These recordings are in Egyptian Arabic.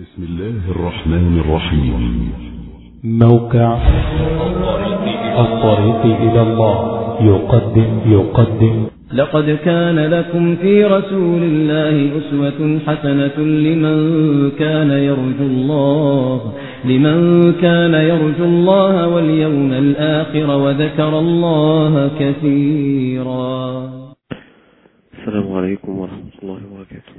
بسم الله الرحمن الرحيم موقع الطريق إلى الله يقدم يقدم لقد كان لكم في رسول الله أسوة حسنة لمن كان يرجو الله لمن كان يرجو الله واليوم الآخر وذكر الله كثيرا السلام عليكم ورحمة الله وبركاته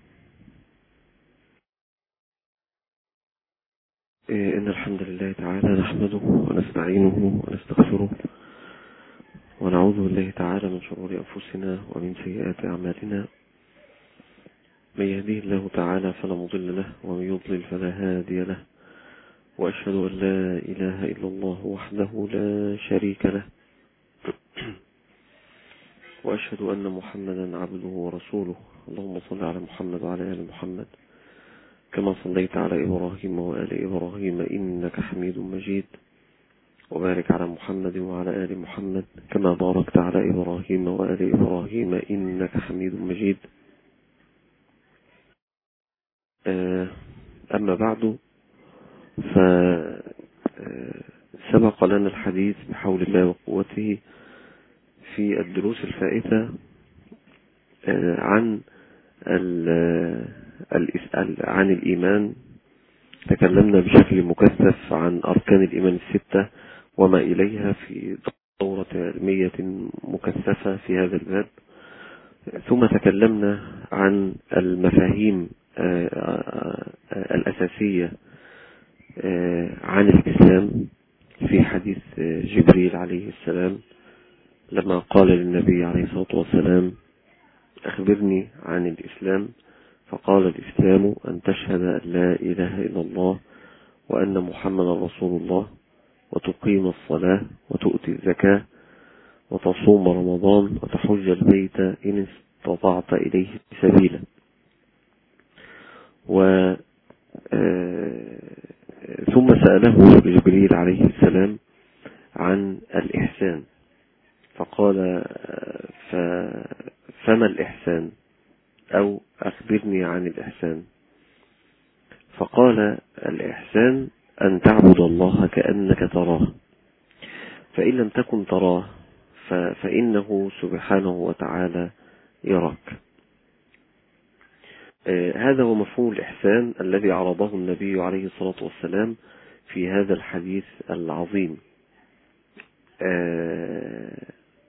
إيه، إن الحمد لله تعالى نحمده ونستعينه ونستغفره ونعوذ بالله تعالى من شرور أنفسنا ومن سيئات أعمالنا من يهديه الله تعالى فلا مضل له ومن يضلل فلا هادي له وأشهد أن لا إله إلا الله وحده لا شريك له وأشهد أن محمدا عبده ورسوله اللهم صل على محمد وعلى آل محمد كما صليت على إبراهيم وآل إبراهيم إنك حميد مجيد وبارك على محمد وعلى آل محمد كما باركت على إبراهيم وآل إبراهيم إنك حميد مجيد آه، أما بعد فسبق لنا الحديث بحول الله وقوته في الدروس الفائتة آه، عن ال- الإس- ال- عن الإيمان تكلمنا بشكل مكثف عن أركان الإيمان الستة وما إليها في دورة علمية مكثفة في هذا الباب ثم تكلمنا عن المفاهيم آه، آه، آه، الأساسية آه، عن الإسلام في حديث آه، جبريل عليه السلام لما قال للنبي عليه الصلاة والسلام أخبرني عن الإسلام فقال الإسلام أن تشهد أن لا إله إلا الله وأن محمد رسول الله وتقيم الصلاة وتؤتي الزكاة وتصوم رمضان وتحج البيت إن استطعت إليه سبيلا و آه، ثم سأله جبريل عليه السلام عن الإحسان فقال آه، ف فما الإحسان أو أخبرني عن الإحسان فقال الإحسان أن تعبد الله كأنك تراه فإن لم تكن تراه ف- فإنه سبحانه وتعالى يراك آه، هذا هو مفهوم الإحسان الذي عرضه النبي عليه الصلاة والسلام في هذا الحديث العظيم آه،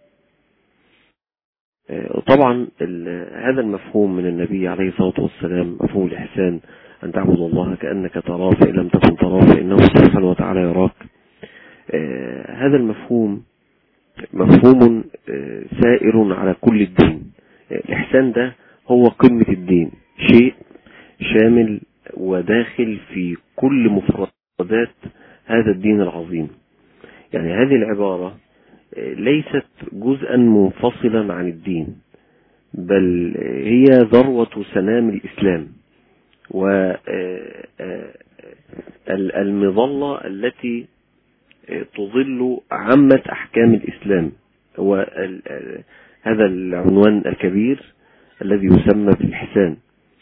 آه، طبعا ال- هذا المفهوم من النبي عليه الصلاة والسلام مفهوم الإحسان أن تعبد الله كأنك تراه فإن لم تكن تراه فإنه سبحانه وتعالى يراك آه، هذا المفهوم مفهوم آه، سائر على كل الدين آه، الإحسان ده هو قمة الدين شيء شامل وداخل في كل مفردات هذا الدين العظيم يعني هذه العبارة آه، ليست جزءا منفصلا عن الدين بل هي ذروة سنام الإسلام والمظلة التي آه، تظل عامة أحكام الإسلام هو ال- ال- هذا العنوان الكبير الذي يسمى بالإحسان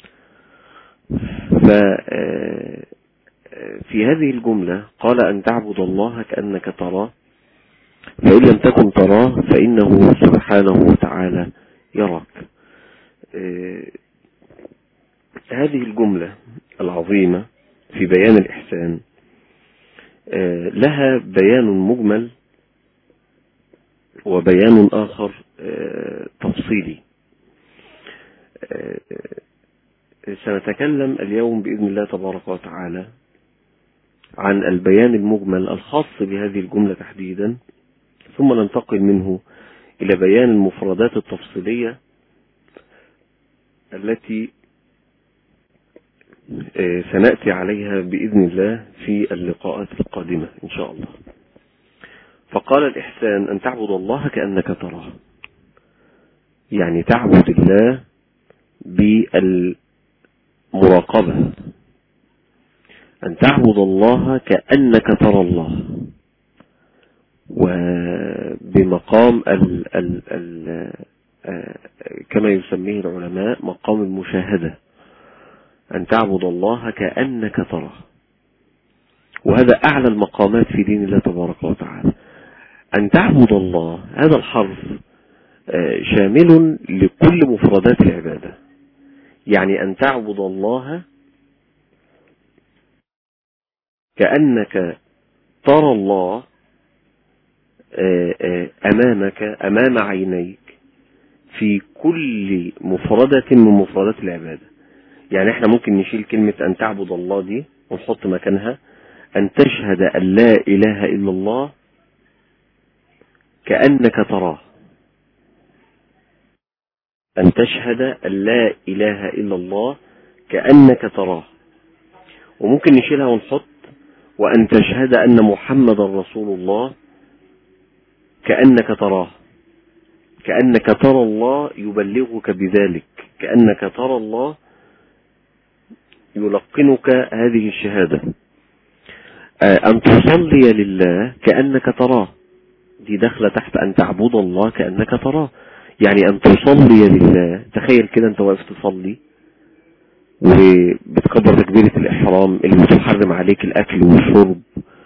ففي هذه الجملة قال أن تعبد الله كأنك تراه فإن لم تكن تراه فإنه سبحانه وتعالى يراك آه، هذه الجملة العظيمة في بيان الإحسان آه، لها بيان مجمل وبيان آخر آه، تفصيلي آه، سنتكلم اليوم بإذن الله تبارك وتعالى عن البيان المجمل الخاص بهذه الجملة تحديدا ثم ننتقل منه إلى بيان المفردات التفصيلية التي آه، سنأتي عليها بإذن الله في اللقاءات القادمة إن شاء الله فقال الإحسان أن تعبد الله كأنك تراه يعني تعبد الله بالمراقبة أن تعبد الله كأنك ترى الله وبمقام ال ال ال آه، كما يسميه العلماء مقام المشاهدة أن تعبد الله كأنك تراه وهذا أعلى المقامات في دين الله تبارك وتعالى أن تعبد الله هذا الحرف آه، شامل لكل مفردات العبادة يعني أن تعبد الله كأنك ترى الله آه، آه، أمامك أمام عينيك في كل مفردة من مفردات العبادة يعني احنا ممكن نشيل كلمة أن تعبد الله دي ونحط مكانها أن تشهد أن لا إله إلا الله كأنك تراه أن تشهد أن لا إله إلا الله كأنك تراه وممكن نشيلها ونحط وأن تشهد أن محمد رسول الله كأنك تراه كأنك ترى الله يبلغك بذلك كأنك ترى الله يلقنك هذه الشهادة أن تصلي لله كأنك تراه دي داخلة تحت أن تعبد الله كأنك تراه يعني أن تصلي لله تخيل كده أنت واقف تصلي وبتكبر تكبيرة الإحرام اللي بتحرم عليك الأكل والشرب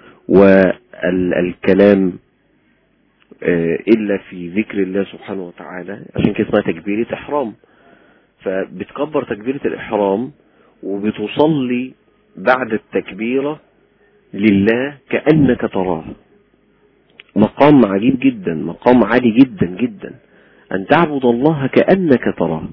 والكلام إلا في ذكر الله سبحانه وتعالى عشان كده اسمها تكبيرة إحرام فبتكبر تكبيرة الإحرام وبتصلي بعد التكبيرة لله كأنك تراه مقام عجيب جدا مقام عالي جدا جدا أن تعبد الله كأنك تراه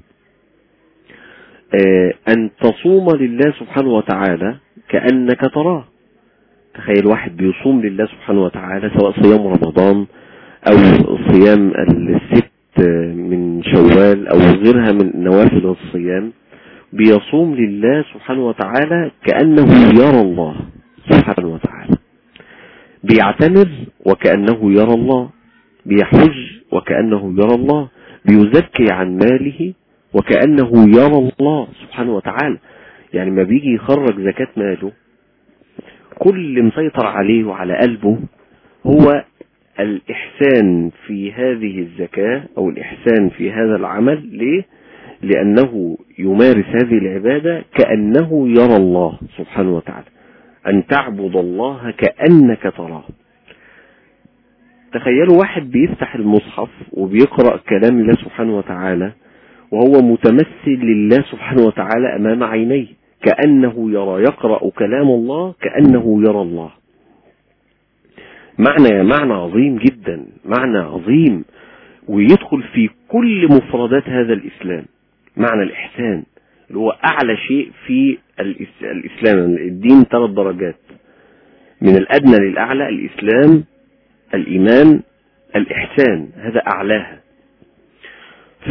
أن تصوم لله سبحانه وتعالى كأنك تراه تخيل واحد بيصوم لله سبحانه وتعالى سواء صيام رمضان أو صيام الست من شوال أو غيرها من نوافل الصيام بيصوم لله سبحانه وتعالى كأنه يرى الله سبحانه وتعالى بيعتمر وكأنه يرى الله بيحج وكأنه يرى الله بيزكي عن ماله وكأنه يرى الله سبحانه وتعالى يعني ما بيجي يخرج زكاة ماله كل مسيطر عليه وعلى قلبه هو الإحسان في هذه الزكاة أو الإحسان في هذا العمل ليه؟ لأنه يمارس هذه العبادة كأنه يرى الله سبحانه وتعالى أن تعبد الله كأنك تراه تخيلوا واحد بيفتح المصحف وبيقرأ كلام الله سبحانه وتعالى وهو متمثل لله سبحانه وتعالى أمام عينيه كأنه يرى يقرأ كلام الله كأنه يرى الله معنى معنى عظيم جدا معنى عظيم ويدخل في كل مفردات هذا الإسلام معنى الإحسان اللي هو أعلى شيء في الإسلام الدين ثلاث درجات من الأدنى للأعلى الإسلام الإيمان الإحسان هذا أعلاها ف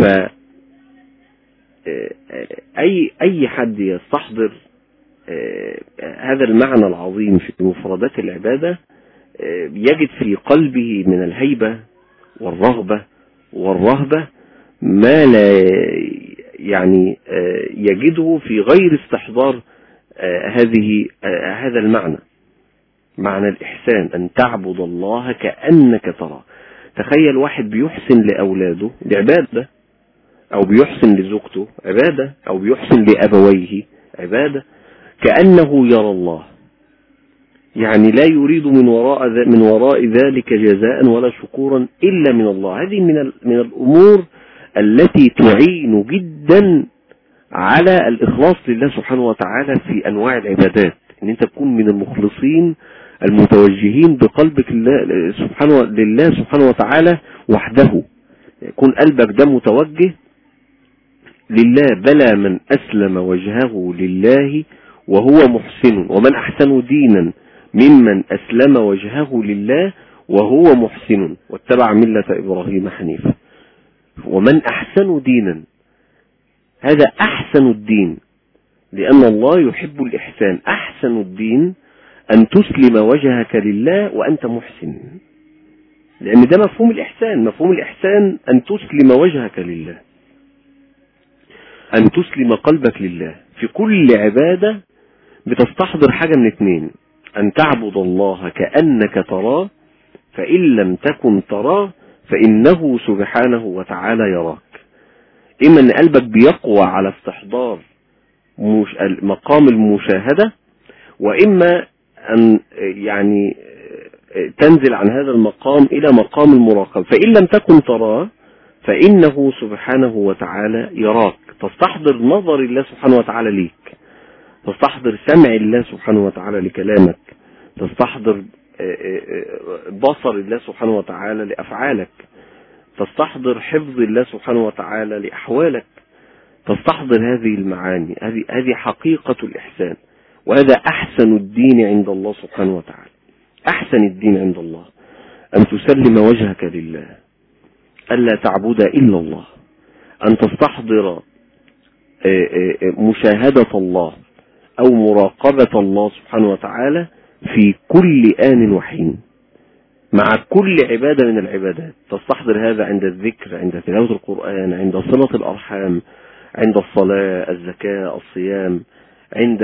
أي أي حد يستحضر هذا المعنى العظيم في مفردات العبادة يجد في قلبه من الهيبة والرغبة والرهبة ما لا يعني يجده في غير استحضار هذه هذا المعنى معنى الإحسان أن تعبد الله كأنك ترى تخيل واحد بيحسن لأولاده لعبادة أو بيحسن لزوجته عبادة أو بيحسن لأبويه عبادة كأنه يرى الله يعني لا يريد من وراء من وراء ذلك جزاء ولا شكورا إلا من الله هذه من من الأمور التي تعين جدا على الإخلاص لله سبحانه وتعالى في أنواع العبادات ان انت تكون من المخلصين المتوجهين بقلبك الله سبحانه لله سبحانه وتعالى وحده يكون قلبك ده متوجه لله بلى من أسلم وجهه لله وهو محسن ومن أحسن دينا ممن أسلم وجهه لله وهو محسن واتبع ملة إبراهيم حنيفا ومن أحسن دينا هذا أحسن الدين لأن الله يحب الإحسان أحسن الدين أن تسلم وجهك لله وأنت محسن لأن ده مفهوم الإحسان مفهوم الإحسان أن تسلم وجهك لله أن تسلم قلبك لله في كل عبادة بتستحضر حاجة من اتنين أن تعبد الله كأنك تراه فإن لم تكن تراه فإنه سبحانه وتعالى يراك إما أن قلبك بيقوى على استحضار مش مقام المشاهدة وإما أن يعني تنزل عن هذا المقام إلى مقام المراقبة فإن لم تكن تراه فإنه سبحانه وتعالى يراك تستحضر نظر الله سبحانه وتعالى ليك تستحضر سمع الله سبحانه وتعالى لكلامك تستحضر بصر الله سبحانه وتعالى لأفعالك تستحضر حفظ الله سبحانه وتعالى لأحوالك تستحضر هذه المعاني هذه هذه حقيقة الإحسان وهذا أحسن الدين عند الله سبحانه وتعالى أحسن الدين عند الله أن تسلم وجهك لله ألا تعبد إلا الله أن تستحضر مشاهدة الله أو مراقبة الله سبحانه وتعالى في كل آن وحين مع كل عبادة من العبادات تستحضر هذا عند الذكر عند تلاوة القرآن عند صلة الأرحام عند الصلاة الزكاة الصيام عند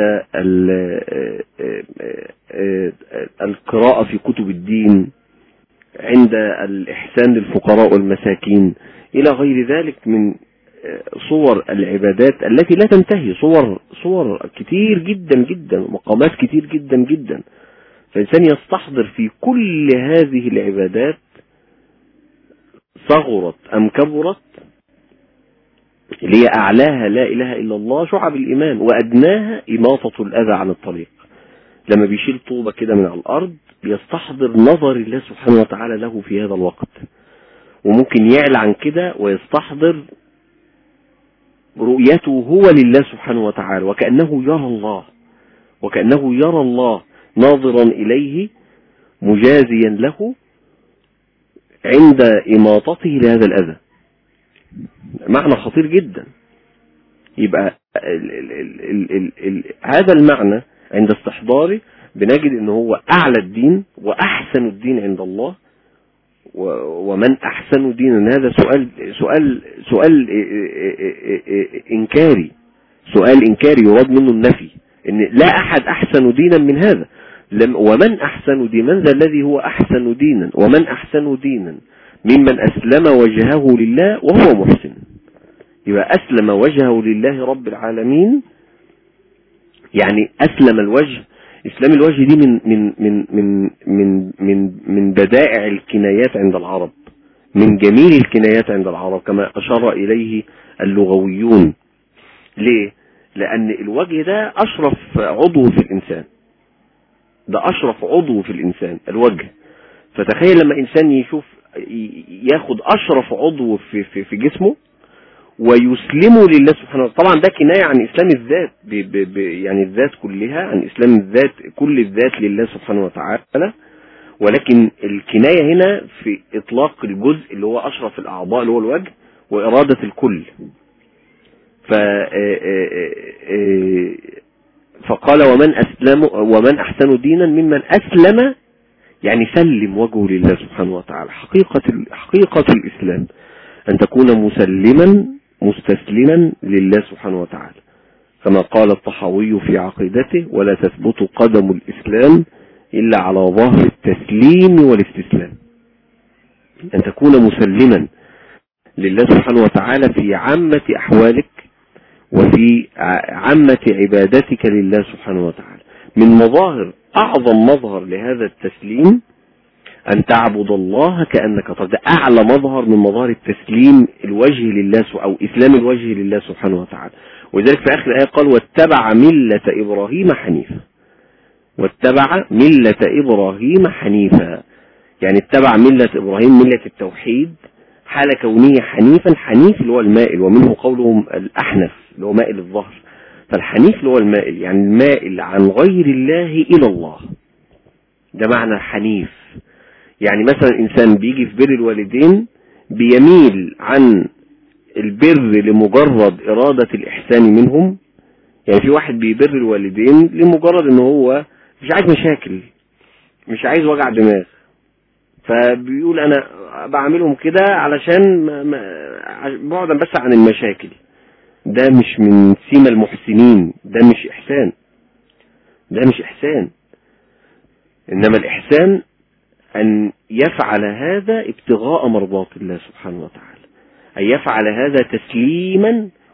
القراءة في كتب الدين عند الإحسان للفقراء والمساكين إلى غير ذلك من صور العبادات التي لا تنتهي صور صور كتير جدا جدا مقامات كتير جدا جدا فالإنسان يستحضر في كل هذه العبادات صغرت أم كبرت اللي هي أعلاها لا إله إلا الله شعب الإيمان وأدناها إماطة الأذى عن الطريق لما بيشيل طوبة كده من على الأرض بيستحضر نظر الله سبحانه وتعالى له في هذا الوقت وممكن يعلى عن كده ويستحضر رؤيته هو لله سبحانه وتعالى وكأنه يرى الله وكأنه يرى الله ناظرا إليه مجازيا له عند إماطته لهذا الأذى معنى خطير جدا يبقى ال ال ال ال ال هذا المعنى عند استحضاره بنجد ان هو اعلى الدين واحسن الدين عند الله ومن احسن دينا هذا سؤال سؤال سؤال انكاري سؤال انكاري يراد منه النفي ان لا احد احسن دينا من هذا ومن احسن دينا من ذا الذي هو احسن دينا ومن احسن دينا ممن أسلم وجهه لله وهو محسن يبقى أسلم وجهه لله رب العالمين يعني أسلم الوجه إسلام الوجه دي من من من من من من, من بدائع الكنايات عند العرب من جميل الكنايات عند العرب كما أشار إليه اللغويون ليه؟ لأن الوجه ده أشرف عضو في الإنسان ده أشرف عضو في الإنسان الوجه فتخيل لما إنسان يشوف ياخد اشرف عضو في, في, في جسمه ويسلمه لله سبحانه وتعالى طبعا ده كناية عن اسلام الذات ب ب ب يعني الذات كلها عن اسلام الذات كل الذات لله سبحانه وتعالى ولكن الكناية هنا في اطلاق الجزء اللي هو اشرف الاعضاء اللي هو الوجه وارادة الكل ف فقال ومن اسلم ومن احسن دينا ممن اسلم يعني سلم وجهه لله سبحانه وتعالى حقيقة حقيقة الإسلام أن تكون مسلما مستسلما لله سبحانه وتعالى كما قال الطحاوي في عقيدته ولا تثبت قدم الإسلام إلا على ظهر التسليم والاستسلام أن تكون مسلما لله سبحانه وتعالى في عامة أحوالك وفي عامة عبادتك لله سبحانه وتعالى من مظاهر أعظم مظهر لهذا التسليم أن تعبد الله كأنك ترى ده أعلى مظهر من مظاهر التسليم الوجه لله أو إسلام الوجه لله سبحانه وتعالى ولذلك في آخر الآية قال واتبع ملة إبراهيم حنيفا واتبع ملة إبراهيم حنيفا يعني اتبع ملة إبراهيم ملة التوحيد حال كونية حنيفا حنيف اللي هو المائل ومنه قولهم الأحنف اللي هو مائل الظهر فالحنيف اللي هو المائل يعني المائل عن غير الله إلى الله ده معنى حنيف يعني مثلا إنسان بيجي في بر الوالدين بيميل عن البر لمجرد إرادة الإحسان منهم يعني في واحد بيبر الوالدين لمجرد ان هو مش عايز مشاكل مش عايز وجع دماغ فبيقول انا بعملهم كده علشان بعدا بس عن المشاكل ده مش من سيما المحسنين ده مش إحسان ده مش إحسان إنما الإحسان أن يفعل هذا ابتغاء مرضات الله سبحانه وتعالى أن يفعل هذا تسليما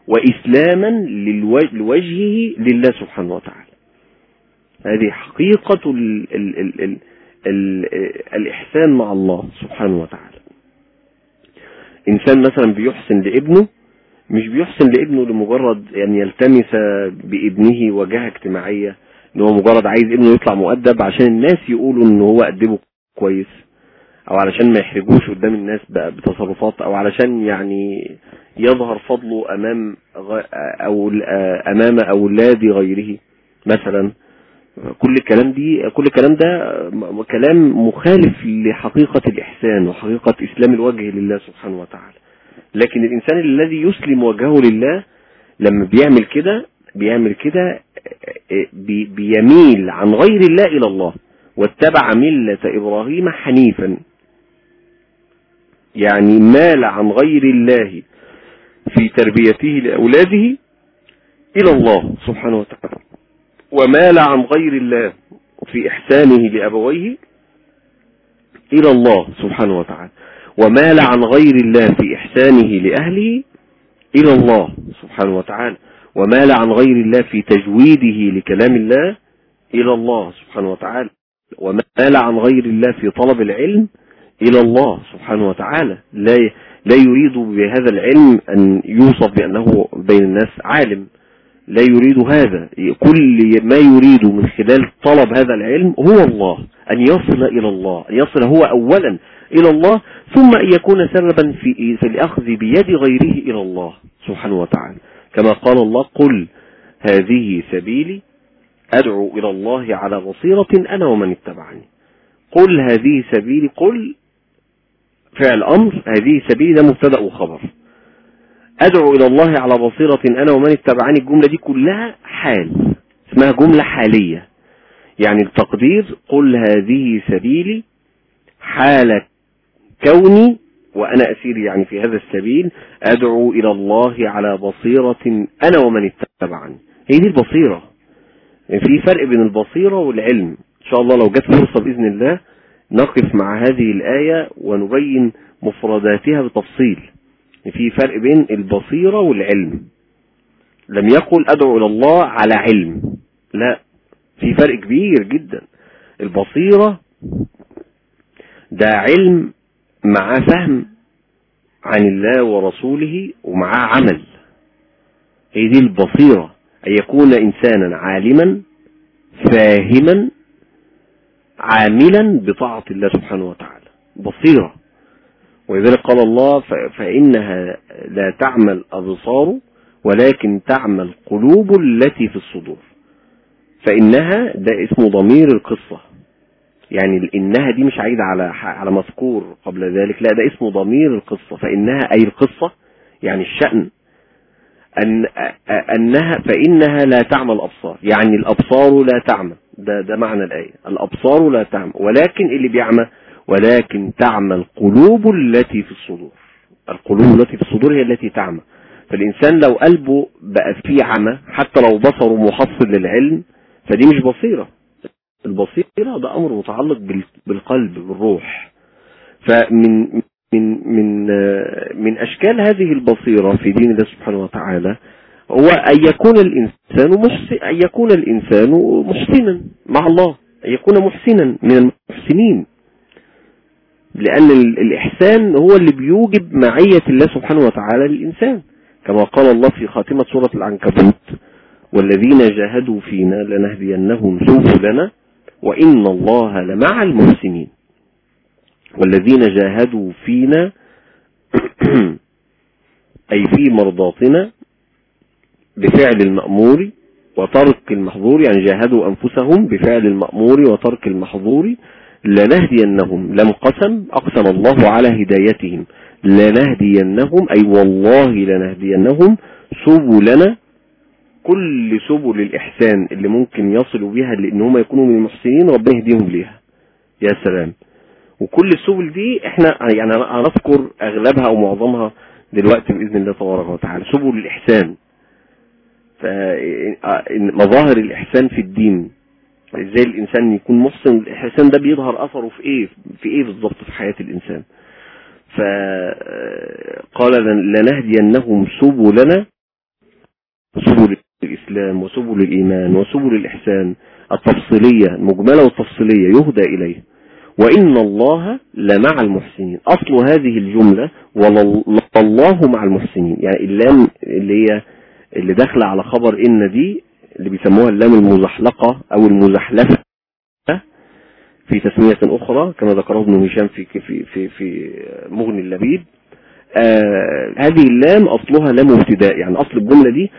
وإسلاما للو- لوجهه لله سبحانه وتعالى هذه حقيقة ال ال ال ال ال الإحسان مع الله سبحانه وتعالى إنسان مثلا بيحسن لابنه مش بيحسن لابنه لمجرد أن يلتمس بابنه وجهة اجتماعية ان هو مجرد عايز ابنه يطلع مؤدب عشان الناس يقولوا ان هو أدبه كويس او علشان ما يحرجوش قدام الناس بقى بتصرفات او علشان يعني يظهر فضله امام غ- او امام اولاد غيره مثلا كل الكلام دي كل الكلام ده م- كلام مخالف لحقيقة الإحسان وحقيقة إسلام الوجه لله سبحانه وتعالى لكن الإنسان الذي يسلم وجهه لله لما بيعمل كده بيعمل كده بي- بيميل عن غير الله إلى الله واتبع ملة إبراهيم حنيفا يعني مال عن غير الله في تربيته لأولاده إلى الله سبحانه وتعالى ومال عن غير الله في إحسانه لأبويه إلى الله سبحانه وتعالى ومال عن غير الله في إحسانه لأهله إلى الله سبحانه وتعالى ومال عن غير الله في تجويده لكلام الله إلى الله سبحانه وتعالى ومال عن غير الله في طلب العلم إلى الله سبحانه وتعالى لا لا يريد بهذا العلم أن يوصف بأنه بين الناس عالم لا يريد هذا كل ما يريد من خلال طلب هذا العلم هو الله أن يصل إلى الله أن يصل هو أولا إلى الله ثم أن يكون سببا في, في الأخذ بيد غيره إلى الله سبحانه وتعالى كما قال الله قل هذه سبيلي أدعو إلى الله على بصيرة أنا ومن اتبعني قل هذه سبيلي قل فعل أمر هذه سبيلي ده مبتدأ وخبر أدعو إلى الله على بصيرة أنا ومن اتبعني الجملة دي كلها حال اسمها جملة حالية يعني التقدير قل هذه سبيلي حال كوني وأنا أسير يعني في هذا السبيل أدعو إلى الله على بصيرة أنا ومن اتبعني هي دي البصيرة في فرق بين البصيرة والعلم إن شاء الله لو جت فرصة بإذن الله نقف مع هذه الآية ونبين مفرداتها بتفصيل في فرق بين البصيرة والعلم لم يقل أدعو إلى الله على علم لا في فرق كبير جدا البصيرة ده علم مع فهم عن الله ورسوله ومع عمل هي دي البصيرة أن يكون إنسانا عالما فاهما عاملا بطاعة الله سبحانه وتعالى بصيرة ولذلك قال الله ف- فإنها لا تعمى الأبصار ولكن تعمى القلوب التي في الصدور فإنها ده اسمه ضمير القصة يعني ال- إنها دي مش عايدة على ح- على مذكور قبل ذلك لا ده اسمه ضمير القصة فإنها أي القصة يعني الشأن أن أ- أنها فإنها لا تعمى الأبصار يعني الأبصار لا تعمى ده ده معنى الآية الأبصار لا تعمى ولكن اللي بيعمى ولكن تعمى القلوب التي في الصدور القلوب التي في الصدور هي التي تعمى فالإنسان لو قلبه بقى فيه عمى حتى لو بصره محصل للعلم فدي مش بصيرة البصيرة ده أمر متعلق بال- بالقلب بالروح فمن من من آه، من أشكال هذه البصيرة في دين الله سبحانه وتعالى هو أن يكون الإنسان محسن أن يكون الإنسان محسنا مع الله أن يكون محسنا من المحسنين لأن ال- الإحسان هو اللي بيوجب معية الله سبحانه وتعالى للإنسان كما قال الله في خاتمة سورة العنكبوت والذين جاهدوا فينا لنهدينهم سبلنا وإن الله لمع المحسنين والذين جاهدوا فينا أي في مرضاتنا بفعل المأمور وترك المحظور يعني جاهدوا أنفسهم بفعل المأمور وترك المحظور لنهدينهم لم قسم أقسم الله على هدايتهم لنهدينهم أي والله لنهدينهم سبلنا كل سبل الإحسان اللي ممكن يصلوا بها لأن هم يكونوا من المحسنين ربنا يهديهم ليها يا سلام وكل السبل دي احنا يعني هنذكر اغلبها او معظمها دلوقتي باذن الله تبارك وتعالى سبل الاحسان مظاهر الاحسان في الدين ازاي الانسان يكون محسن الاحسان ده بيظهر اثره في ايه في ايه بالظبط في حياه الانسان فقال لنهدينهم سبلنا سبل الإسلام وسبل الإيمان وسبل الإحسان التفصيلية المجملة والتفصيلية يهدى إليه وإن الله لمع المحسنين أصل هذه الجملة والله مع المحسنين يعني اللام اللي هي اللي داخله على خبر إن دي اللي بيسموها اللام المزحلقة أو المزحلفة في تسمية أخرى كما ذكره ابن هشام في في في في مغني اللبيب آه هذه اللام أصلها لام ابتداء يعني أصل الجملة دي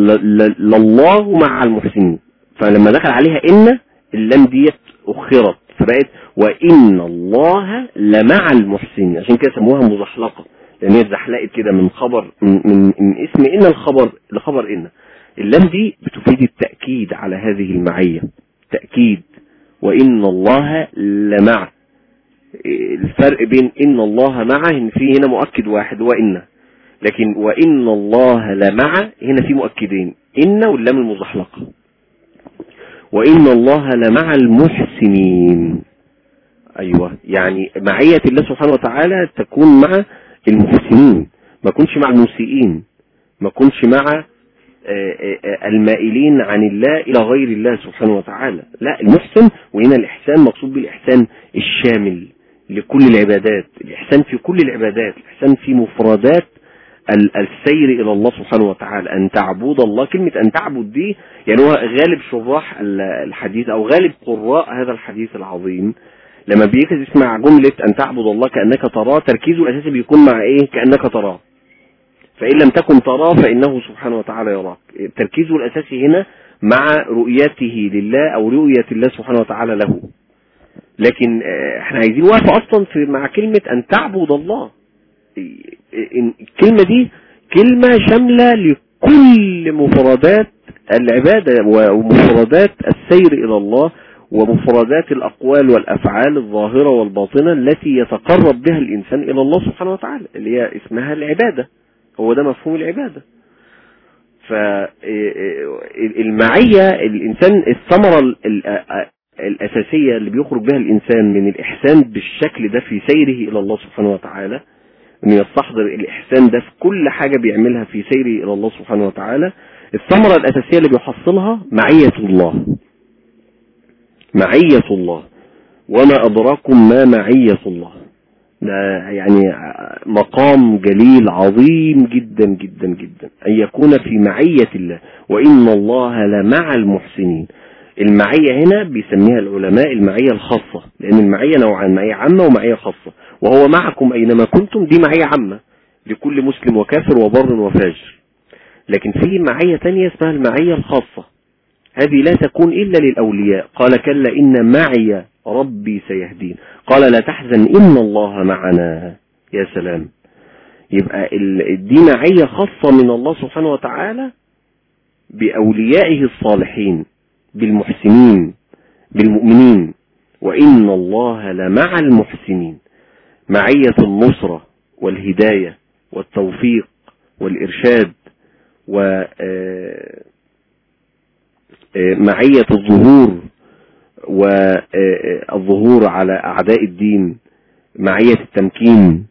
لله مع المحسنين فلما دخل عليها إن اللام ديت أخرت فبقت وإن الله لمع المحسنين عشان كده سموها مزحلقة لأن هي اتزحلقت كده من خبر من, من, من اسم إن الخبر لخبر إن اللام دي بتفيد التأكيد على هذه المعية تأكيد وإن الله لمع الفرق بين إن الله معه إن في هنا مؤكد واحد وإن لكن وإن الله لمع هنا في مؤكدين إن واللام المزحلقة وإن الله لمع المحسنين أيوة يعني معية الله سبحانه وتعالى تكون مع المحسنين ما كنش مع المسيئين ما كنش مع المائلين عن الله إلى غير الله سبحانه وتعالى لا المحسن وهنا الإحسان مقصود بالإحسان الشامل لكل العبادات الإحسان في كل العبادات الإحسان في مفردات السير إلى الله سبحانه وتعالى أن تعبد الله كلمة أن تعبد دي يعني هو غالب شراح الحديث أو غالب قراء هذا الحديث العظيم لما بيجي يسمع جملة أن تعبد الله كأنك تراه تركيزه الأساسي بيكون مع إيه كأنك تراه فإن لم تكن تراه فإنه سبحانه وتعالى يراك تركيزه الأساسي هنا مع رؤيته لله أو رؤية الله سبحانه وتعالى له لكن احنا عايزين وقف أصلا في مع كلمة أن تعبد الله الكلمة دي كلمة شاملة لكل مفردات العبادة ومفردات السير إلى الله ومفردات الأقوال والأفعال الظاهرة والباطنة التي يتقرب بها الإنسان إلى الله سبحانه وتعالى اللي هي اسمها العبادة هو ده مفهوم العبادة فالمعية الإنسان الثمرة الأساسية اللي بيخرج بها الإنسان من الإحسان بالشكل ده في سيره إلى الله سبحانه وتعالى أن يستحضر الإحسان ده في كل حاجة بيعملها في سيره إلى الله سبحانه وتعالى الثمرة الأساسية اللي بيحصلها معية الله معية الله وما أدراكم ما معية الله ده يعني مقام جليل عظيم جدا جدا جدا أن يكون في معية الله وإن الله لمع المحسنين المعية هنا بيسميها العلماء المعية الخاصة لأن المعية نوعان معية عامة ومعية خاصة وهو معكم أينما كنتم دي معية عامة لكل مسلم وكافر وبر وفاجر لكن في معية تانية اسمها المعية الخاصة هذه لا تكون إلا للأولياء قال كلا إن معي ربي سيهدين قال لا تحزن إن الله معنا يا سلام يبقى دي معية خاصة من الله سبحانه وتعالى بأوليائه الصالحين بالمحسنين بالمؤمنين وإن الله لمع المحسنين معية النصرة والهداية والتوفيق والإرشاد و معية الظهور والظهور على أعداء الدين معية التمكين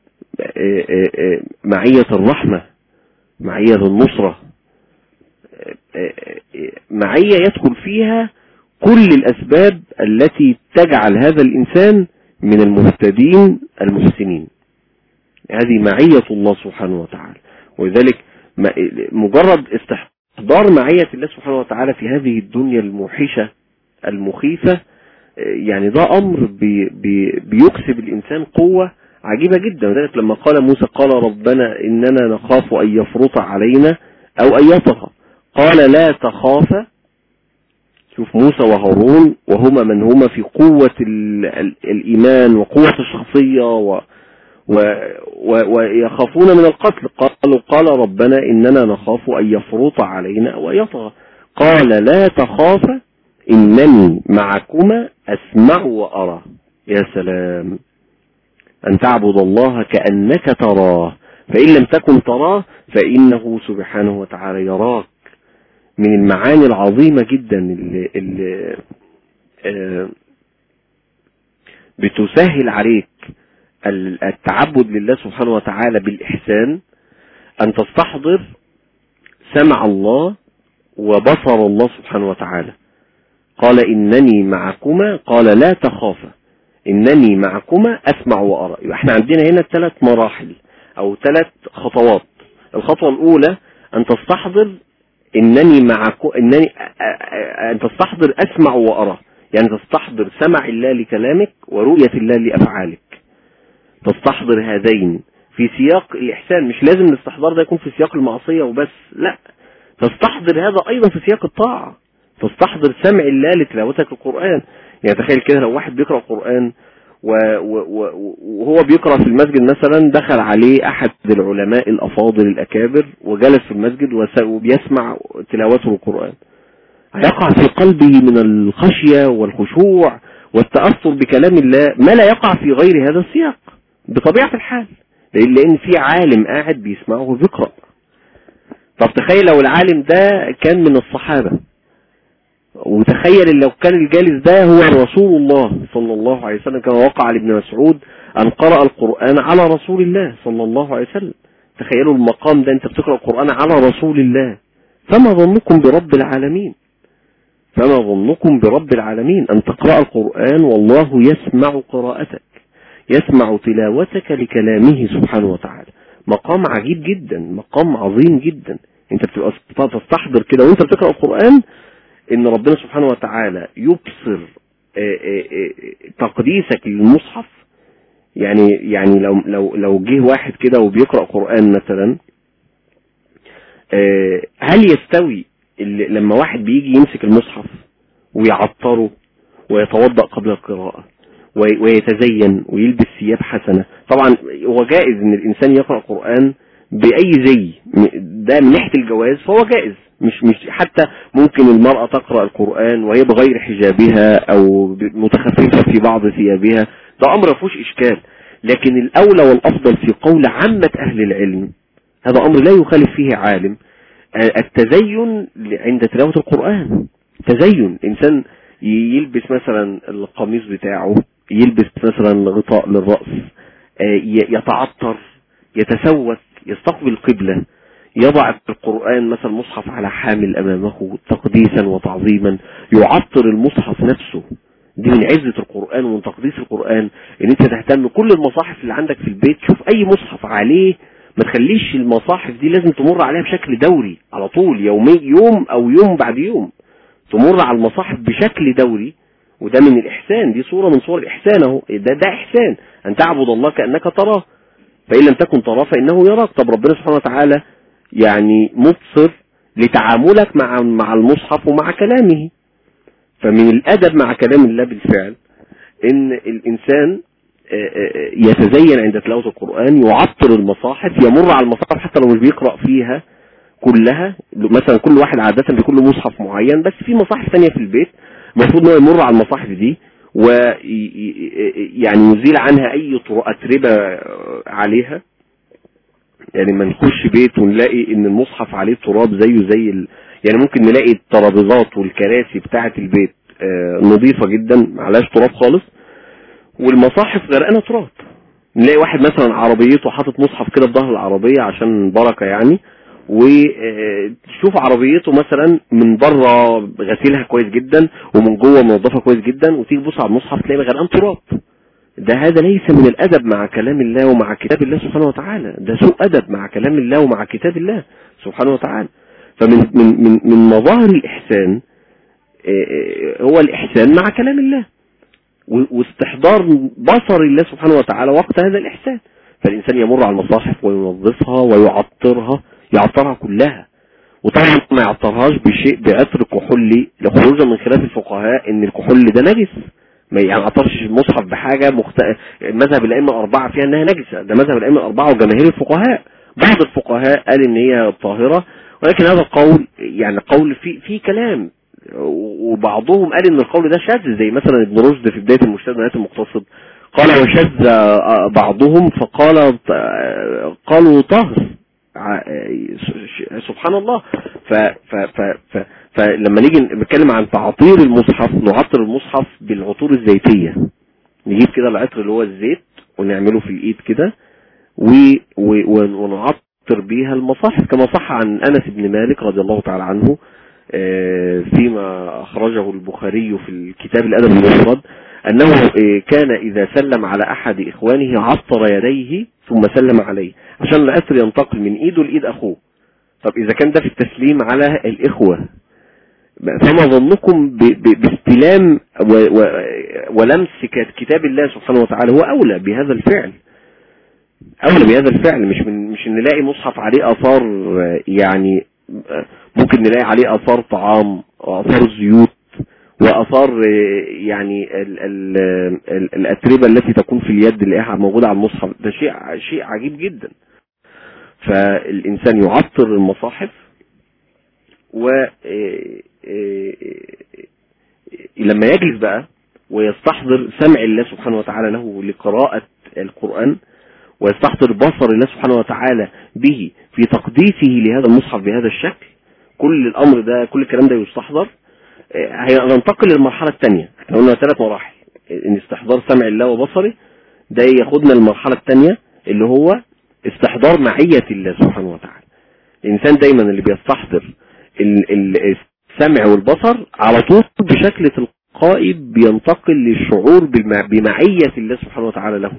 معية الرحمة معية النصرة معية يدخل فيها كل الأسباب التي تجعل هذا الإنسان من المهتدين المحسنين هذه معية الله سبحانه وتعالى ولذلك مجرد استحضار معية الله سبحانه وتعالى في هذه الدنيا الموحشة المخيفة يعني ده أمر بي بي بيكسب الإنسان قوة عجيبة جدا وذلك لما قال موسى قال ربنا إننا نخاف أن يفرط علينا أو أن يطغى قال لا تخافا شوف موسى وهارون وهما من هما في قوة الإيمان وقوة الشخصية و و و ويخافون من القتل قالوا قال ربنا إننا نخاف أن يفرط علينا أو يطغى قال لا تخافا إنني معكما أسمع وأرى يا سلام أن تعبد الله كأنك تراه فإن لم تكن تراه فإنه سبحانه وتعالى يراك من المعاني العظيمة جدا اللي, اللي بتسهل عليك التعبد لله سبحانه وتعالى بالإحسان أن تستحضر سمع الله وبصر الله سبحانه وتعالى قال إنني معكما قال لا تخافا إنني معكما أسمع وأرى يبقى احنا عندنا هنا ثلاث مراحل أو ثلاث خطوات الخطوة الأولى أن تستحضر إنني معكم إنني أن تستحضر أسمع وأرى يعني تستحضر سمع الله لكلامك ورؤية الله لأفعالك تستحضر هذين في سياق الإحسان مش لازم الاستحضار ده يكون في سياق المعصية وبس لا تستحضر هذا أيضا في سياق الطاعة تستحضر سمع الله لتلاوتك القرآن يعني تخيل كده لو واحد بيقرأ القرآن وهو بيقرأ في المسجد مثلا دخل عليه أحد العلماء الأفاضل الأكابر وجلس في المسجد وبيسمع تلاوته القرآن هيقع في قلبه من الخشية والخشوع والتأثر بكلام الله ما لا يقع في غير هذا السياق بطبيعة الحال لأن في عالم قاعد بيسمعه بيقرأ طب تخيل لو العالم ده كان من الصحابة وتخيل لو كان الجالس ده هو رسول الله صلى الله عليه وسلم كما وقع لابن مسعود أن قرأ القرآن على رسول الله صلى الله عليه وسلم تخيلوا المقام ده انت بتقرأ القرآن على رسول الله فما ظنكم برب العالمين فما ظنكم برب العالمين أن تقرأ القرآن والله يسمع قراءتك يسمع تلاوتك لكلامه سبحانه وتعالى مقام عجيب جدا مقام عظيم جدا انت بتبقى تستحضر كده وانت بتقرأ القرآن ان ربنا سبحانه وتعالى يبصر تقديسك للمصحف يعني يعني لو لو لو جه واحد كده وبيقرأ قرآن مثلا هل يستوي لما واحد بيجي يمسك المصحف ويعطره ويتوضأ قبل القراءة ويتزين ويلبس ثياب حسنة طبعا هو جائز ان الانسان يقرأ قرآن باي زي ده من ناحية الجواز فهو جائز مش مش حتى ممكن المرأة تقرأ القرآن وهي بغير حجابها او متخففة في بعض ثيابها ده امر فيهوش اشكال لكن الاولى والافضل في قول عامة اهل العلم هذا امر لا يخالف فيه عالم التزين عند تلاوة القرآن تزين انسان يلبس مثلا القميص بتاعه يلبس مثلا غطاء للرأس يتعطر يتسوس يستقبل القبلة يضع القرآن مثلا مصحف على حامل أمامه تقديسا وتعظيما يعطر المصحف نفسه دي من عزة القرآن ومن تقديس القرآن ان انت تهتم كل المصاحف اللي عندك في البيت شوف اي مصحف عليه ما تخليش المصاحف دي لازم تمر عليها بشكل دوري على طول يومي يوم او يوم بعد يوم تمر على المصاحف بشكل دوري وده من الإحسان دي صورة من صور الإحسان اهو ده ده إحسان أن تعبد الله كأنك تراه فإن لم تكن تراه فإنه يراك طب ربنا سبحانه وتعالى يعني مبصر لتعاملك مع مع المصحف ومع كلامه فمن الأدب مع كلام الله بالفعل إن الإنسان يتزين عند تلاوة القرآن يعطر المصاحف يمر على المصاحف حتى لو مش بيقرأ فيها كلها مثلا كل واحد عادة بكل مصحف معين بس في مصاحف ثانية في البيت المفروض انه يمر على المصاحف دي ويعني يزيل عنها اي اتربة عليها يعني ما نخش بيت ونلاقي ان المصحف عليه تراب زيه زي ال... يعني ممكن نلاقي الترابيزات والكراسي بتاعة البيت نظيفة جدا معلاش تراب خالص والمصاحف غرقانة تراب نلاقي واحد مثلا عربيته حاطط مصحف كده في ظهر العربية عشان بركة يعني وتشوف عربيته مثلا من بره غسيلها كويس جدا ومن جوه منظفه كويس جدا وتيجي تبص على المصحف تلاقي غرقان تراب ده هذا ليس من الادب مع كلام الله ومع كتاب الله سبحانه وتعالى ده سوء ادب مع كلام الله ومع كتاب الله سبحانه وتعالى فمن من من من مظاهر الاحسان هو الاحسان مع كلام الله واستحضار بصر الله سبحانه وتعالى وقت هذا الاحسان فالانسان يمر على المصاحف وينظفها ويعطرها يعطرها كلها وطبعا ما يعطرهاش بشيء بعطر كحولي لخروجا من خلاف الفقهاء ان الكحول ده نجس ما يعني عطرش المصحف بحاجة مخت... مذهب الائمه الاربعه فيها انها نجسه ده مذهب الائمه الاربعه وجماهير الفقهاء بعض الفقهاء قال ان هي طاهره ولكن هذا القول يعني قول في في كلام وبعضهم قال ان القول ده شاذ زي مثلا ابن رشد في بدايه المجتهد ونهايه المقتصد قال وشذ بعضهم فقال قالوا طاهر سبحان الله ف ف ف ف فلما نيجي نتكلم عن تعطير المصحف نعطر المصحف بالعطور الزيتية نجيب كده العطر اللي هو الزيت ونعمله في الايد كده ونعطر بها المصاحف كما صح عن أنس بن مالك رضي الله تعالى عنه آه، فيما أخرجه البخاري في الكتاب الأدب المفرد أنه آه، كان إذا سلم على أحد إخوانه عطر يديه ثم سلم عليه عشان الأثر ينتقل من إيده لإيد أخوه طب إذا كان ده في التسليم على الإخوة فما ظنكم ب- ب- باستلام و- و- ولمس ك- كتاب الله سبحانه وتعالى هو أولى بهذا الفعل أولى بهذا الفعل مش من مش إن نلاقي مصحف عليه آثار آه، يعني آه، ممكن نلاقي عليه آثار طعام وآثار زيوت وآثار آه، يعني ال ال ال الأتربة التي تكون في اليد اللي موجودة على المصحف ده شيء شيء عجيب جدا فالإنسان يعطر المصاحف و آه، آه، لما يجلس بقى ويستحضر سمع الله سبحانه وتعالى له لقراءة القرآن ويستحضر بصر الله سبحانه وتعالى به في تقديسه لهذا المصحف بهذا الشكل كل الأمر ده كل الكلام ده يستحضر آه، هننتقل للمرحلة الثانية احنا قلنا ثلاث مراحل ان استحضار سمع الله وبصره ده ياخدنا للمرحلة الثانية اللي هو استحضار معية الله سبحانه وتعالى الإنسان دايما اللي بيستحضر ال- ال- السمع والبصر على طول بشكل تلقائي بينتقل للشعور بالمع- بمعية الله سبحانه وتعالى له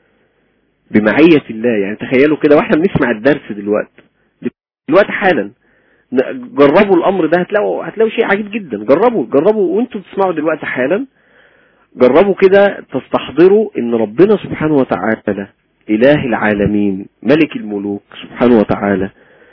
بمعية الله يعني تخيلوا كده واحنا بنسمع الدرس دلوقتي دلوقتي حالا ن- جربوا الامر ده هتلاقوا هتلاقوا شيء عجيب جدا جربوا جربوا وانتوا بتسمعوا دلوقتي حالا جربوا كده تستحضروا ان ربنا سبحانه وتعالى اله العالمين ملك الملوك سبحانه وتعالى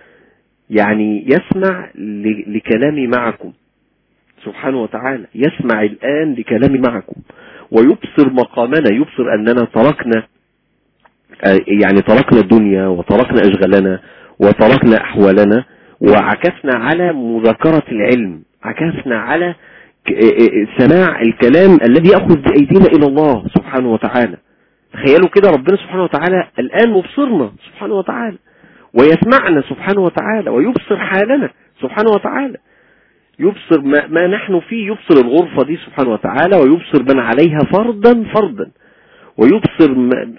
يعني يسمع ل- لكلامي معكم سبحانه وتعالى يسمع الآن لكلامي معكم ويبصر مقامنا يبصر أننا تركنا آه، يعني تركنا الدنيا وتركنا أشغالنا وتركنا أحوالنا وعكفنا على مذاكرة العلم عكفنا على ك- آه، آه، سماع الكلام الذي يأخذ بأيدينا إلى الله سبحانه وتعالى تخيلوا كده ربنا سبحانه وتعالى الآن مبصرنا سبحانه وتعالى ويسمعنا سبحانه وتعالى ويبصر حالنا سبحانه وتعالى يبصر ما, ما نحن فيه يبصر الغرفة دي سبحانه وتعالى ويبصر من عليها فردا فردا ويبصر ما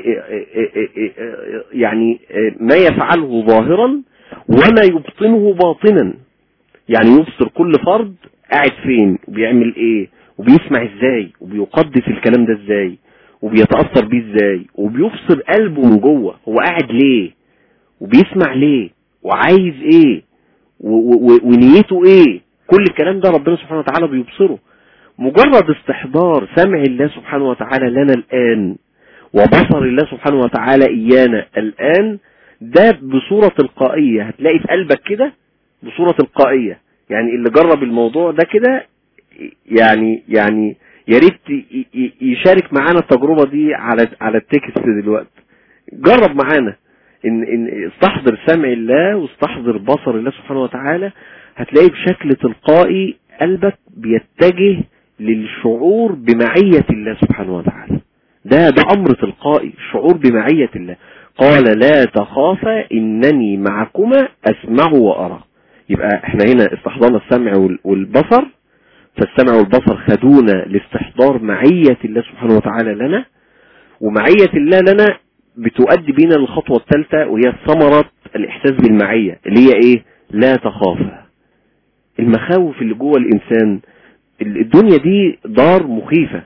يعني ما يفعله ظاهرا وما يبطنه باطنا يعني يبصر كل فرد قاعد فين وبيعمل ايه وبيسمع ازاي وبيقدس الكلام ده ازاي وبيتأثر بيه ازاي وبيبصر قلبه من جوه هو قاعد ليه وبيسمع ليه وعايز ايه و- و- ونيته ايه كل الكلام ده ربنا سبحانه وتعالى بيبصره مجرد استحضار سمع الله سبحانه وتعالى لنا الآن وبصر الله سبحانه وتعالى إيانا الآن ده بصورة تلقائية هتلاقي في قلبك كده بصورة تلقائية يعني اللي جرب الموضوع ده كده يعني يعني يا ريت ي- ي- يشارك معانا التجربة دي على على التكست دلوقتي جرب معانا ان ان استحضر سمع الله واستحضر بصر الله سبحانه وتعالى هتلاقي بشكل تلقائي قلبك بيتجه للشعور بمعية الله سبحانه وتعالى ده ده امر تلقائي شعور بمعية الله قال لا تخافا انني معكما اسمع وارى يبقى احنا هنا استحضرنا السمع وال- والبصر فالسمع والبصر خدونا لاستحضار معية الله سبحانه وتعالى لنا ومعية الله لنا بتؤدي بينا للخطوة الثالثة وهي ثمرة الإحساس بالمعية اللي هي إيه؟ لا تخافا المخاوف اللي جوه الإنسان الدنيا دي دار مخيفة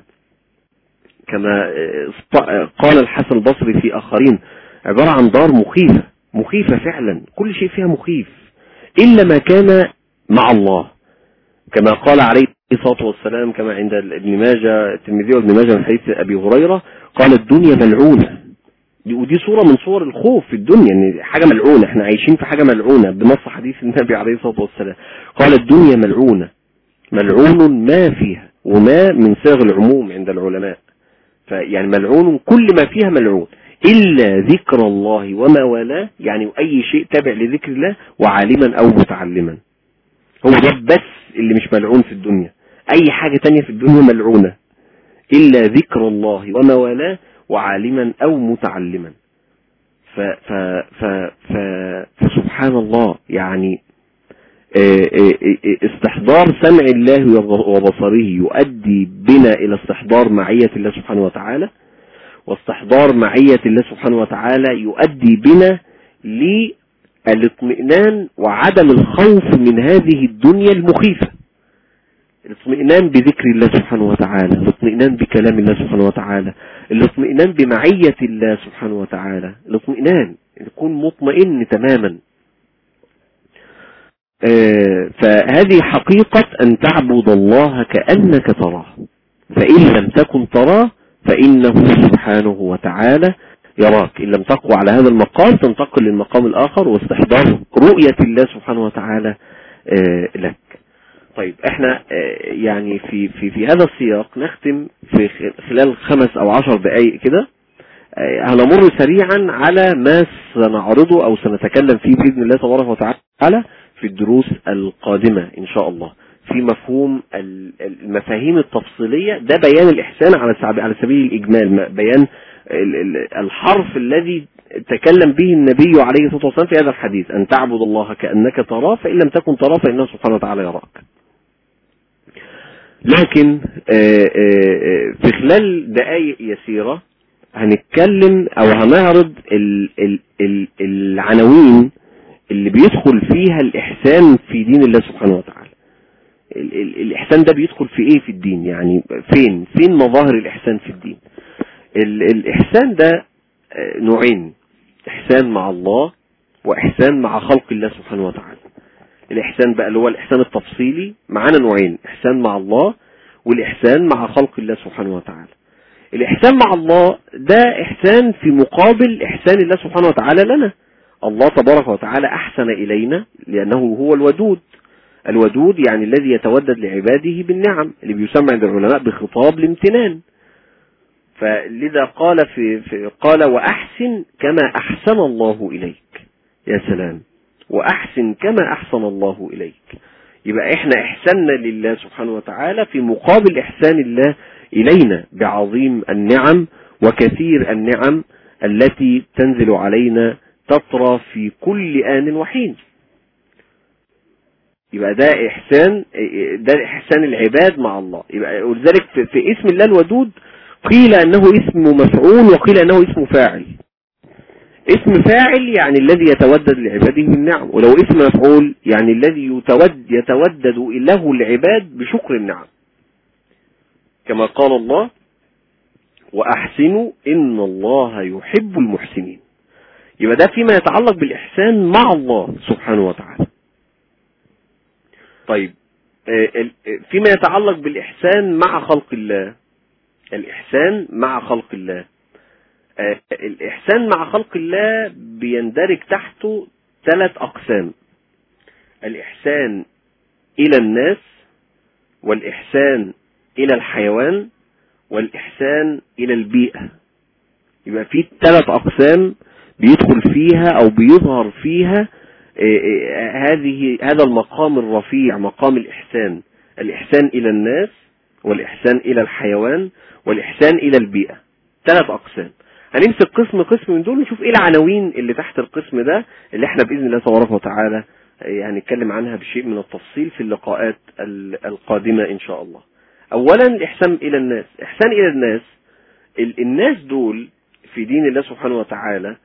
كما آه، است- آه، قال الحسن البصري في آخرين عبارة عن دار مخيفة مخيفة فعلا كل شيء فيها مخيف إلا ما كان مع الله كما قال عليه الصلاة والسلام كما عند ابن ماجه الترمذي وابن ماجه من حديث أبي هريرة قال الدنيا ملعونة دي- ودي صورة من صور الخوف في الدنيا ان حاجة ملعونة احنا عايشين في حاجة ملعونة بنص حديث النبي عليه الصلاة والسلام قال الدنيا ملعونة ملعون ما فيها وما من صيغ العموم عند العلماء فيعني ملعون كل ما فيها ملعون إلا ذكر الله وما والاه يعني أي شيء تابع لذكر الله وعالما أو متعلما هو ده بس اللي مش ملعون في الدنيا أي حاجة تانية في الدنيا ملعونة إلا ذكر الله وما والاه وعالما أو متعلما ف ف ف ف فسبحان الله يعني آه، آه، آه، استحضار سمع الله وبصره يؤدي بنا إلى استحضار معية الله سبحانه وتعالى واستحضار معية الله سبحانه وتعالى يؤدي بنا للاطمئنان وعدم الخوف من هذه الدنيا المخيفة الاطمئنان بذكر الله سبحانه وتعالى الاطمئنان بكلام الله سبحانه وتعالى الاطمئنان بمعية الله سبحانه وتعالى الاطمئنان يكون مطمئن تماما آه، فهذه حقيقة أن تعبد الله كأنك تراه فإن لم تكن تراه فإنه سبحانه وتعالى يراك إن لم تقوى على هذا المقام تنتقل للمقام الآخر واستحضار رؤية الله سبحانه وتعالى آه، لك طيب احنا آه، يعني في في في هذا السياق نختم في خلال خمس او عشر دقائق كده هنمر سريعا على ما سنعرضه او سنتكلم فيه باذن الله تبارك وتعالى في الدروس القادمة إن شاء الله في مفهوم المفاهيم التفصيلية ده بيان الإحسان على على سبيل الإجمال بيان الحرف الذي تكلم به النبي عليه الصلاة والسلام في هذا الحديث أن تعبد الله كأنك تراه فإن لم تكن تراه فإنه سبحانه وتعالى يراك لكن في خلال دقائق يسيرة هنتكلم أو هنعرض العناوين اللي بيدخل فيها الإحسان في دين الله سبحانه وتعالى الإحسان ده بيدخل في إيه في الدين يعني فين فين مظاهر الإحسان في الدين الإحسان ده آه، نوعين إحسان مع الله وإحسان مع خلق الله سبحانه وتعالى الإحسان بقى اللي هو الإحسان التفصيلي معانا نوعين إحسان مع الله والإحسان مع خلق الله سبحانه وتعالى الإحسان مع الله ده إحسان في مقابل إحسان الله سبحانه وتعالى لنا الله تبارك وتعالى أحسن إلينا لأنه هو الودود الودود يعني الذي يتودد لعباده بالنعم اللي بيسمى عند العلماء بخطاب الامتنان فلذا قال في, في قال وأحسن كما أحسن الله إليك يا سلام وأحسن كما أحسن الله إليك يبقى احنا احسننا لله سبحانه وتعالى في مقابل احسان الله الينا بعظيم النعم وكثير النعم التي تنزل علينا تطرى في كل آن وحين يبقى ده إحسان ده إحسان العباد مع الله يبقى ولذلك في اسم الله الودود قيل أنه اسم مفعول وقيل أنه اسم فاعل اسم فاعل يعني الذي يتودد لعباده بالنعم ولو اسم مفعول يعني الذي يتود يتودد له العباد بشكر النعم كما قال الله وأحسنوا إن الله يحب المحسنين يبقى ده فيما يتعلق بالإحسان مع الله سبحانه وتعالى طيب آه، آه، فيما يتعلق بالإحسان مع خلق الله الإحسان مع خلق الله آه، الإحسان مع خلق الله بيندرج تحته ثلاث أقسام الإحسان إلى الناس والإحسان إلى الحيوان والإحسان إلى البيئة يبقى في ثلاث أقسام بيدخل فيها او بيظهر فيها آه، آه، هذه هذا المقام الرفيع مقام الإحسان الإحسان إلى الناس والإحسان إلى الحيوان والإحسان إلى البيئة ثلاث أقسام هنمسك قسم قسم من دول ونشوف ايه العناوين اللي تحت القسم ده اللي احنا بإذن الله تبارك وتعالى آه، هنتكلم عنها بشيء من التفصيل في اللقاءات القادمة إن شاء الله أولا الإحسان إلى الناس إحسان إلى الناس الناس دول في دين الله سبحانه وتعالى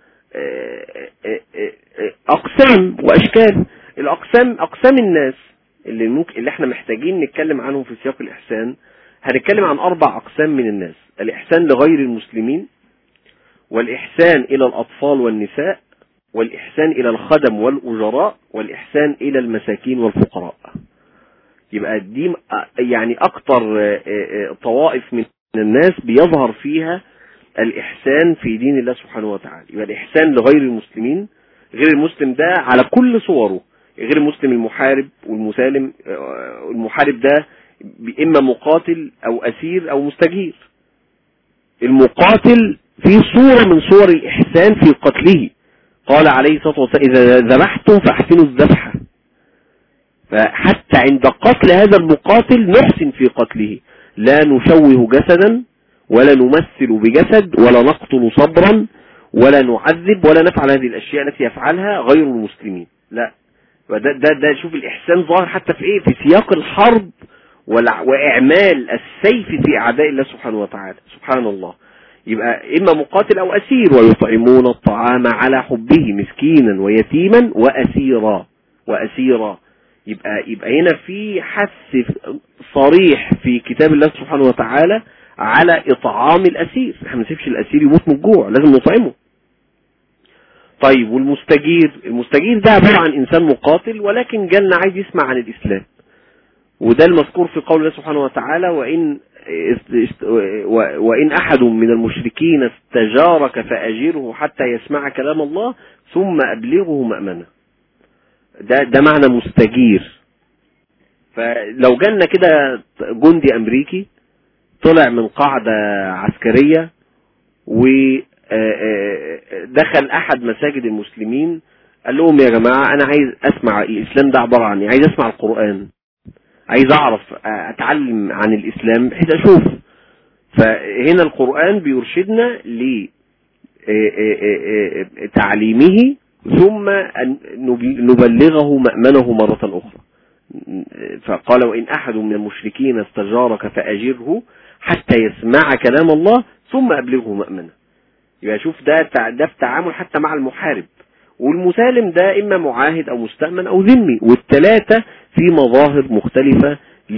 اقسام واشكال الاقسام اقسام الناس اللي ممكن اللي احنا محتاجين نتكلم عنهم في سياق الاحسان هنتكلم عن اربع اقسام من الناس الاحسان لغير المسلمين والاحسان الى الاطفال والنساء والاحسان الى الخدم والاجراء والاحسان الى المساكين والفقراء يبقى دي يعني اكتر آه، آه، طوائف من الناس بيظهر فيها الإحسان في دين الله سبحانه وتعالى يبقى الإحسان لغير المسلمين غير المسلم ده على كل صوره غير المسلم المحارب والمسالم آه، المحارب ده إما مقاتل أو أسير أو مستجير المقاتل في صورة من صور الإحسان في قتله قال عليه الصلاة والسلام إذا ذبحتم فأحسنوا الذبحة فحتى عند قتل هذا المقاتل نحسن في قتله لا نشوه جسدا ولا نمثل بجسد ولا نقتل صبرا ولا نعذب ولا نفعل هذه الأشياء التي يفعلها غير المسلمين لا ده, ده, ده شوف الإحسان ظاهر حتى في إيه في سياق الحرب وإعمال السيف في أعداء الله سبحانه وتعالى سبحان الله يبقى إما مقاتل أو أسير ويطعمون الطعام على حبه مسكينا ويتيما وأسيرا وأسيرا يبقى يبقى هنا في حث صريح في كتاب الله سبحانه وتعالى على إطعام الأسير احنا ما نسيبش الأسير يموت من الجوع لازم نطعمه طيب والمستجير المستجير ده عبارة عن إنسان مقاتل ولكن جالنا عايز يسمع عن الإسلام وده المذكور في قول الله سبحانه وتعالى وإن وإن أحد من المشركين استجارك فأجره حتى يسمع كلام الله ثم أبلغه مأمنة ده ده معنى مستجير فلو جالنا كده جندي أمريكي طلع من قاعدة عسكرية ودخل أحد مساجد المسلمين قال لهم يا جماعة أنا عايز أسمع الإسلام ده عبارة عن عايز أسمع القرآن عايز اعرف اتعلم عن الاسلام بحيث اشوف فهنا القرآن بيرشدنا لتعليمه ثم نبلغه مأمنه مرة أخرى فقال وإن أحد من المشركين استجارك فأجره حتى يسمع كلام الله ثم أبلغه مأمنه يبقى شوف ده ده في تعامل حتى مع المحارب والمسالم ده إما معاهد أو مستأمن أو ذمي والثلاثة في مظاهر مختلفة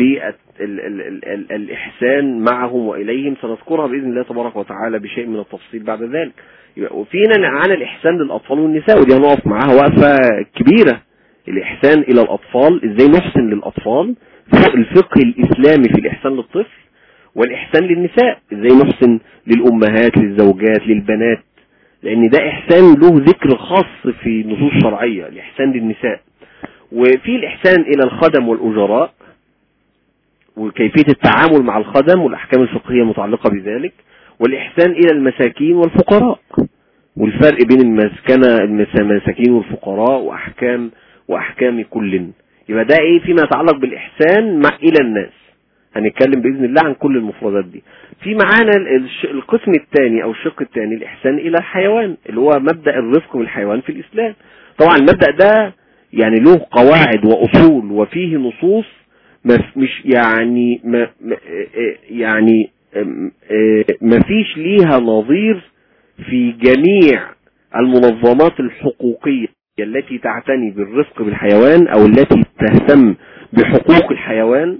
للإحسان معهم وإليهم سنذكرها بإذن الله تبارك وتعالى بشيء من التفصيل بعد ذلك وفينا عن الإحسان للأطفال والنساء ودي هنقف معاها وقفة كبيرة الإحسان إلى الأطفال إزاي نحسن للأطفال الفقه الإسلامي في الإحسان للطفل والإحسان للنساء إزاي نحسن للأمهات للزوجات للبنات لأن ده إحسان له ذكر خاص في نصوص شرعية الإحسان للنساء وفي الإحسان إلى الخدم والأجراء وكيفية التعامل مع الخدم والأحكام الفقهية المتعلقة بذلك والإحسان إلى المساكين والفقراء والفرق بين المسكنة المساكين والفقراء وأحكام وأحكام كل يبقى ده إيه فيما يتعلق بالإحسان مع إلى الناس هنتكلم بإذن الله عن كل المفردات دي في معانا القسم الثاني أو الشق الثاني الإحسان إلى الحيوان اللي هو مبدأ الرفق بالحيوان في الإسلام طبعا المبدأ ده يعني له قواعد وأصول وفيه نصوص مش يعني ما يعني ما فيش ليها نظير في جميع المنظمات الحقوقية التي تعتني بالرفق بالحيوان او التي تهتم بحقوق الحيوان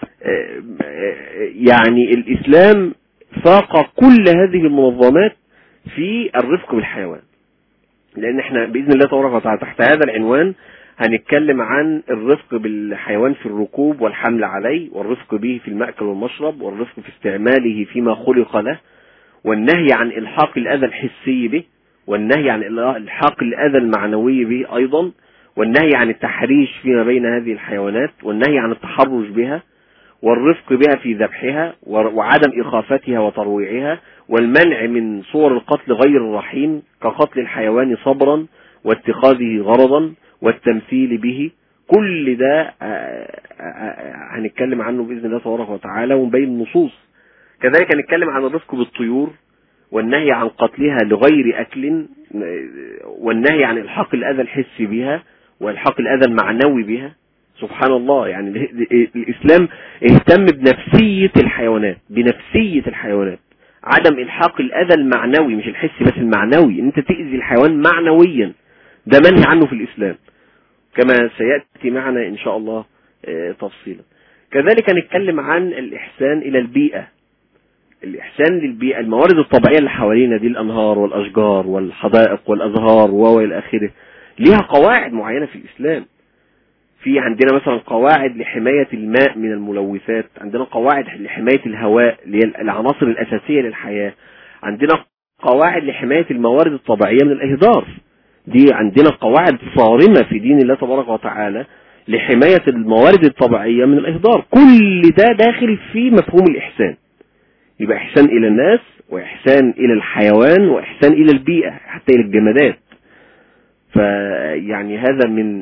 يعني الاسلام فاق كل هذه المنظمات في الرفق بالحيوان لان احنا باذن الله تبارك وتعالى تحت هذا العنوان هنتكلم عن الرفق بالحيوان في الركوب والحمل عليه والرفق به في المأكل والمشرب والرفق في استعماله فيما خلق له والنهي عن إلحاق الأذى الحسي به والنهي عن إلحاق الأذى المعنوي به أيضا والنهي عن التحريش فيما بين هذه الحيوانات والنهي عن التحرش بها والرفق بها في ذبحها وعدم إخافتها وترويعها والمنع من صور القتل غير الرحيم كقتل الحيوان صبرا واتخاذه غرضا والتمثيل به كل ده هنتكلم عنه بإذن الله تبارك وتعالى ونبين النصوص كذلك هنتكلم عن الرفق بالطيور والنهي عن قتلها لغير أكل والنهي عن إلحاق الأذى الحسي بها وإلحاق الأذى المعنوي بها سبحان الله يعني الإسلام اهتم بنفسية الحيوانات بنفسية الحيوانات عدم إلحاق الأذى المعنوي مش الحسي بس المعنوي ان انت تأذي الحيوان معنويا ده منهي عنه في الإسلام كما سيأتي معنا إن شاء الله تفصيلا كذلك نتكلم عن الإحسان إلى البيئة الإحسان للبيئة الموارد الطبيعية اللي حوالينا دي الأنهار والأشجار والحدائق والأزهار وإلى آخره ليها قواعد معينة في الإسلام في عندنا مثلا قواعد لحماية الماء من الملوثات عندنا قواعد لحماية الهواء اللي هي العناصر الأساسية للحياة عندنا قواعد لحماية الموارد الطبيعية من الإهدار دي عندنا قواعد صارمة في دين الله تبارك وتعالى لحماية الموارد الطبيعية من الإهدار كل ده داخل في مفهوم الإحسان يبقى إحسان إلى الناس وإحسان إلى الحيوان وإحسان إلى البيئة حتى إلى الجمادات فيعني هذا من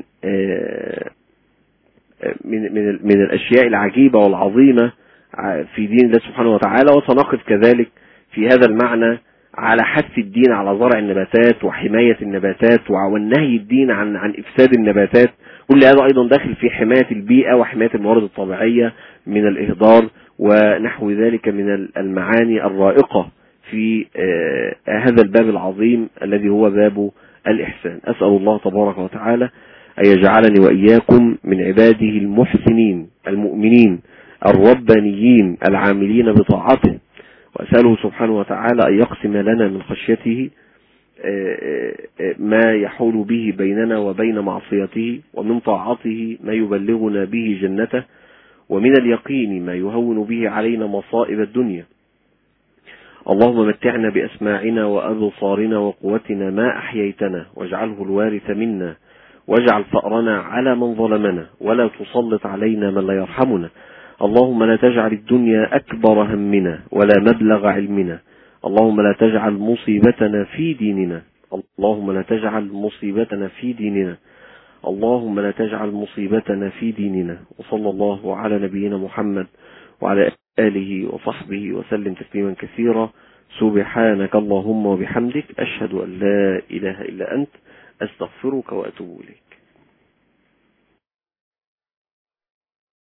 من من من الأشياء العجيبة والعظيمة في دين الله سبحانه وتعالى وسنقف كذلك في هذا المعنى على حث الدين على زرع النباتات وحماية النباتات والنهي الدين عن عن إفساد النباتات كل هذا أيضا داخل في حماية البيئة وحماية الموارد الطبيعية من الإهدار ونحو ذلك من المعاني الرائقة في هذا الباب العظيم الذي هو باب الإحسان أسأل الله تبارك وتعالى أن يجعلني وإياكم من عباده المحسنين المؤمنين الربانيين العاملين بطاعته وأسأله سبحانه وتعالى أن يقسم لنا من خشيته ما يحول به بيننا وبين معصيته ومن طاعته ما يبلغنا به جنته ومن اليقين ما يهون به علينا مصائب الدنيا اللهم متعنا بأسماعنا وأبصارنا وقوتنا ما أحييتنا واجعله الوارث منا واجعل ثأرنا على من ظلمنا ولا تسلط علينا من لا يرحمنا اللهم لا تجعل الدنيا أكبر همنا ولا مبلغ علمنا اللهم لا تجعل مصيبتنا في ديننا اللهم لا تجعل مصيبتنا في ديننا اللهم لا تجعل مصيبتنا في ديننا وصلى الله على نبينا محمد وعلى آله وصحبه وسلم تسليما كثيرا سبحانك اللهم وبحمدك أشهد أن لا إله إلا أنت أستغفرك وأتوب إليك